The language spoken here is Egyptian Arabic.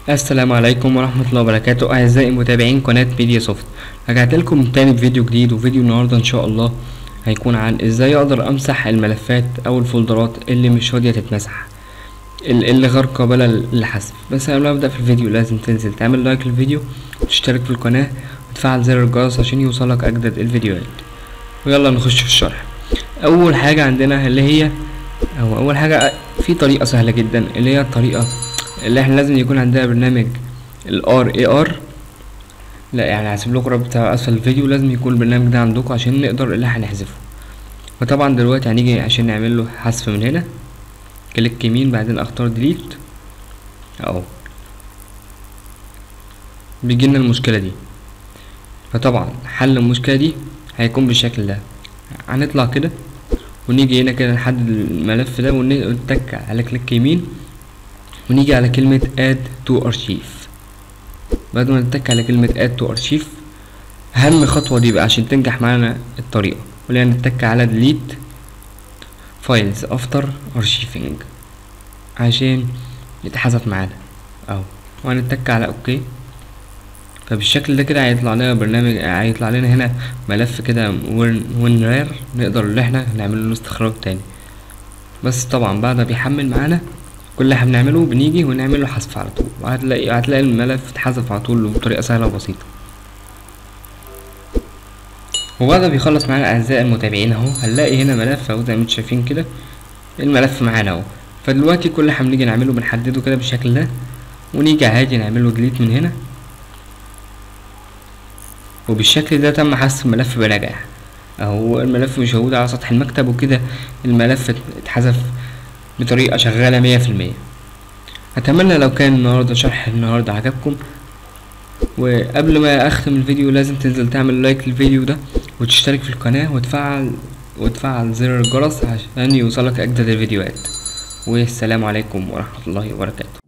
السلام عليكم ورحمة الله وبركاته أعزائي متابعين قناة ميديا سوفت رجعت لكم تاني بفيديو جديد وفيديو النهاردة إن شاء الله هيكون عن إزاي أقدر أمسح الملفات أو الفولدرات اللي مش راضية تتمسح ال- اللي غير قابلة للحذف بس قبل ما أبدأ في الفيديو لازم تنزل تعمل لايك للفيديو وتشترك في القناة وتفعل زر الجرس عشان يوصلك أجدد الفيديوهات ويلا نخش في الشرح أول حاجة عندنا اللي هي أو أول حاجة في طريقة سهلة جدا اللي هي الطريقة اللي احنا لازم يكون عندنا برنامج ال RAR لا يعني هسيب لكم الرابط بتاع اسفل الفيديو لازم يكون البرنامج ده عندكم عشان نقدر اللي احنا نحذفه فطبعا دلوقتي هنيجي عشان نعمل له حذف من هنا كليك يمين بعدين اختار ديليت اهو بيجيلنا المشكلة دي فطبعا حل المشكلة دي هيكون بالشكل ده هنطلع كده ونيجي هنا كده نحدد الملف ده ونتك على كليك يمين ونيجي على كلمة add to archive بعد ما نتك على كلمة add to archive أهم خطوة دي بقى عشان تنجح معانا الطريقة واللي نتك على delete files after archiving عشان يتحذف معانا اهو وهنتك على اوكي فبالشكل ده كده هيطلع لنا برنامج هيطلع لنا هنا ملف كده وين رير نقدر ان احنا نعمل له استخراج تاني بس طبعا بعد ما بيحمل معانا كل اللي احنا بنعمله بنيجي ونعمل له حذف على طول وهتلاقي هتلاقي الملف اتحذف على طول بطريقه سهله وبسيطه وبعد ما بيخلص معانا اعزائي المتابعين اهو هنلاقي هنا ملف اهو زي ما انتم شايفين كده الملف معانا اهو فدلوقتي كل اللي احنا بنيجي نعمله بنحدده كده بالشكل ده ونيجي عادي نعمل له ديليت من هنا وبالشكل ده تم حذف الملف بنجاح اهو الملف مش موجود على سطح المكتب وكده الملف اتحذف بطريقة شغالة مية في المية أتمنى لو كان النهاردة شرح النهاردة عجبكم وقبل ما أختم الفيديو لازم تنزل تعمل لايك للفيديو ده وتشترك في القناة وتفعل وتفعل زر الجرس عشان يوصلك أجدد الفيديوهات والسلام عليكم ورحمة الله وبركاته